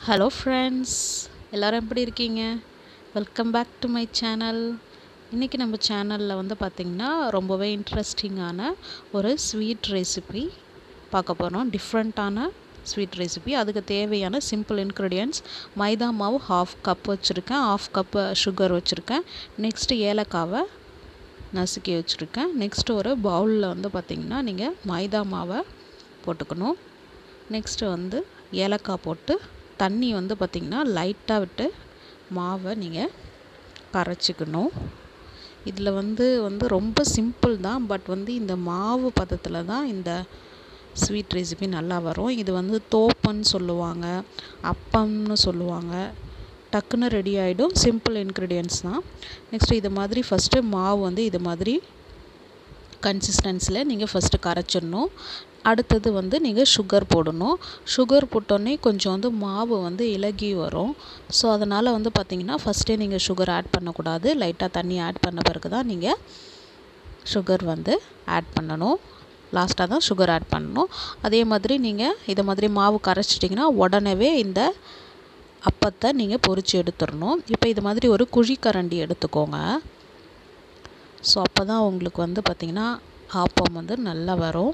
hello friends எல்லோரும் எப்படி இருக்கீங்க welcome back to my channel இன்றைக்கி நம்ம சேனலில் வந்து பார்த்திங்கன்னா ரொம்பவே இன்ட்ரெஸ்டிங்கான ஒரு ஸ்வீட் ரெசிபி பார்க்க போகிறோம் டிஃப்ரெண்ட்டான ஸ்வீட் ரெசிபி அதுக்கு தேவையான சிம்பிள் இன்க்ரீடியன்ட்ஸ் மைதா மாவு ஹாஃப் கப் வச்சுருக்கேன் ஹாஃப் கப்பு சுகர் வச்சுருக்கேன் நெக்ஸ்ட்டு ஏலக்காவை நசுக்கி வச்சுருக்கேன் நெக்ஸ்ட்டு ஒரு பவுலில் வந்து பார்த்திங்கன்னா நீங்கள் மைதா மாவை போட்டுக்கணும் நெக்ஸ்ட்டு வந்து ஏலக்காய் போட்டு தண்ணி வந்து பார்த்திங்கன்னா லைட்டாக விட்டு மாவை நீங்கள் கரைச்சிக்கணும் இதில் வந்து வந்து ரொம்ப சிம்பிள் தான் பட் வந்து இந்த மாவு பதத்தில் தான் இந்த ஸ்வீட் ரெசிபி நல்லா வரும் இது வந்து தோப்பன்னு சொல்லுவாங்க அப்பம்னு சொல்லுவாங்க டக்குன்னு ரெடி ஆகிடும் சிம்பிள் இன்க்ரீடியன்ட்ஸ் தான் நெக்ஸ்ட்டு இது மாதிரி ஃபஸ்ட்டு மாவு வந்து இது மாதிரி கன்சிஸ்டன்சியில் நீங்கள் ஃபஸ்ட்டு கரைச்சிடணும் அடுத்தது வந்து நீங்கள் சுகர் போடணும் சுகர் போட்டோன்னே கொஞ்சம் வந்து மாவு வந்து இலகி வரும் ஸோ அதனால் வந்து பார்த்திங்கன்னா ஃபஸ்ட்டே நீங்கள் சுகர் ஆட் பண்ணக்கூடாது லைட்டாக தண்ணி ஆட் பண்ண பிறகு தான் நீங்கள் சுகர் வந்து ஆட் பண்ணணும் லாஸ்ட்டாக தான் சுகர் ஆட் பண்ணணும் அதே மாதிரி நீங்கள் இதை மாதிரி மாவு கரைச்சிட்டிங்கன்னா உடனே இந்த அப்பத்தை நீங்கள் பொரித்து எடுத்துடணும் இப்போ இது மாதிரி ஒரு குழிக்கரண்டி எடுத்துக்கோங்க ஸோ அப்போ தான் உங்களுக்கு வந்து பார்த்திங்கன்னா ஆப்பம் வந்து நல்லா வரும்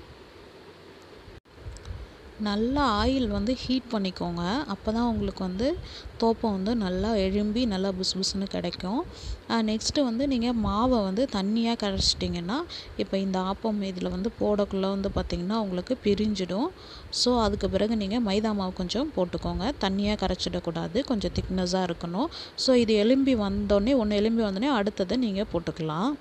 நல்லா ஆயில் வந்து ஹீட் பண்ணிக்கோங்க அப்போ தான் உங்களுக்கு வந்து தோப்பம் வந்து நல்லா எழும்பி நல்லா புஸ் புஸ்னு கிடைக்கும் நெக்ஸ்ட்டு வந்து நீங்கள் மாவை வந்து தண்ணியாக கரைச்சிட்டிங்கன்னா இப்போ இந்த ஆப்பம் இதில் வந்து போடக்குள்ளே வந்து பார்த்திங்கன்னா உங்களுக்கு பிரிஞ்சிடும் ஸோ அதுக்கு பிறகு நீங்கள் மைதா மாவு கொஞ்சம் போட்டுக்கோங்க தண்ணியாக கரைச்சிடக்கூடாது கொஞ்சம் திக்னஸாக இருக்கணும் ஸோ இது எலும்பி வந்தோடனே ஒன்று எலும்பி வந்தோடனே அடுத்ததை நீங்கள் போட்டுக்கலாம்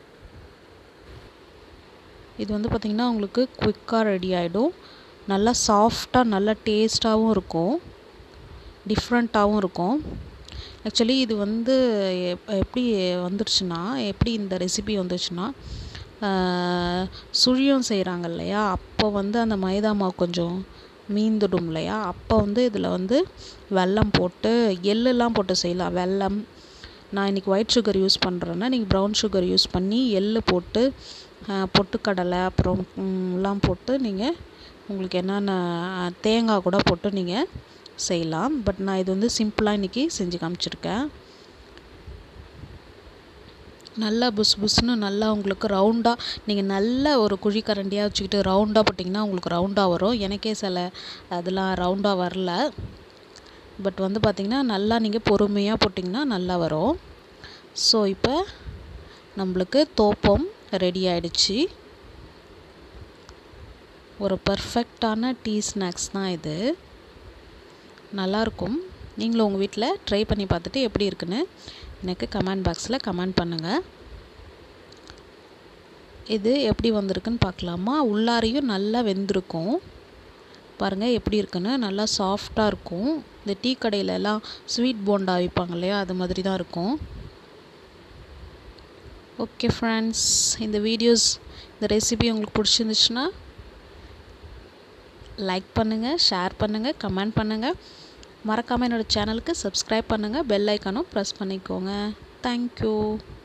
இது வந்து பார்த்திங்கன்னா உங்களுக்கு குயிக்காக ரெடி ஆகிடும் நல்லா சாஃப்டாக நல்லா டேஸ்ட்டாகவும் இருக்கும் டிஃப்ரெண்ட்டாகவும் இருக்கும் ஆக்சுவலி இது வந்து எப்படி வந்துடுச்சுன்னா எப்படி இந்த ரெசிபி வந்துச்சுன்னா சுழியம் செய்கிறாங்க இல்லையா அப்போ வந்து அந்த மைதா மாவு கொஞ்சம் மீந்துடும் இல்லையா அப்போ வந்து இதில் வந்து வெல்லம் போட்டு எள்ளுலாம் போட்டு செய்யலாம் வெல்லம் நான் இன்றைக்கி ஒயிட் சுகர் யூஸ் பண்ணுறேன்னா நீங்கள் ப்ரௌன் சுகர் யூஸ் பண்ணி எள் போட்டு பொட்டுக்கடலை அப்புறம் எல்லாம் போட்டு நீங்கள் உங்களுக்கு என்னென்ன தேங்காய் கூட போட்டு நீங்கள் செய்யலாம் பட் நான் இது வந்து சிம்பிளாக இன்றைக்கி செஞ்சு காமிச்சிருக்கேன் நல்லா புஸ் புஸ்னு நல்லா உங்களுக்கு ரவுண்டாக நீங்கள் நல்ல ஒரு குழிக்கரண்டியாக வச்சுக்கிட்டு ரவுண்டாக போட்டிங்கன்னா உங்களுக்கு ரவுண்டாக வரும் எனக்கே சில அதெல்லாம் ரவுண்டாக வரல பட் வந்து பார்த்திங்கன்னா நல்லா நீங்கள் பொறுமையாக போட்டிங்கன்னா நல்லா வரும் ஸோ இப்போ நம்மளுக்கு தோப்பம் ரெடி ஆயிடுச்சு ஒரு பர்ஃபெக்டான டீ ஸ்நாக்ஸ் தான் இது நல்லாயிருக்கும் நீங்களும் உங்கள் வீட்டில் ட்ரை பண்ணி பார்த்துட்டு எப்படி இருக்குன்னு எனக்கு கமெண்ட் பாக்ஸில் கமெண்ட் பண்ணுங்கள் இது எப்படி வந்திருக்குன்னு பார்க்கலாமா உள்ளாரையும் நல்லா வெந்திருக்கும் பாருங்கள் எப்படி இருக்குன்னு நல்லா சாஃப்டாக இருக்கும் இந்த டீ கடையிலலாம் ஸ்வீட் போண்டா விற்பாங்க இல்லையா அது மாதிரி தான் இருக்கும் ஓகே ஃப்ரெண்ட்ஸ் இந்த வீடியோஸ் இந்த ரெசிபி உங்களுக்கு பிடிச்சிருந்துச்சுன்னா லைக் பண்ணுங்கள் ஷேர் பண்ணுங்கள் கமெண்ட் பண்ணுங்கள் மறக்காமல் என்னோடய சேனலுக்கு சப்ஸ்கிரைப் பண்ணுங்கள் பெல் ஐக்கானும் ப்ரெஸ் பண்ணிக்கோங்க தேங்க்யூ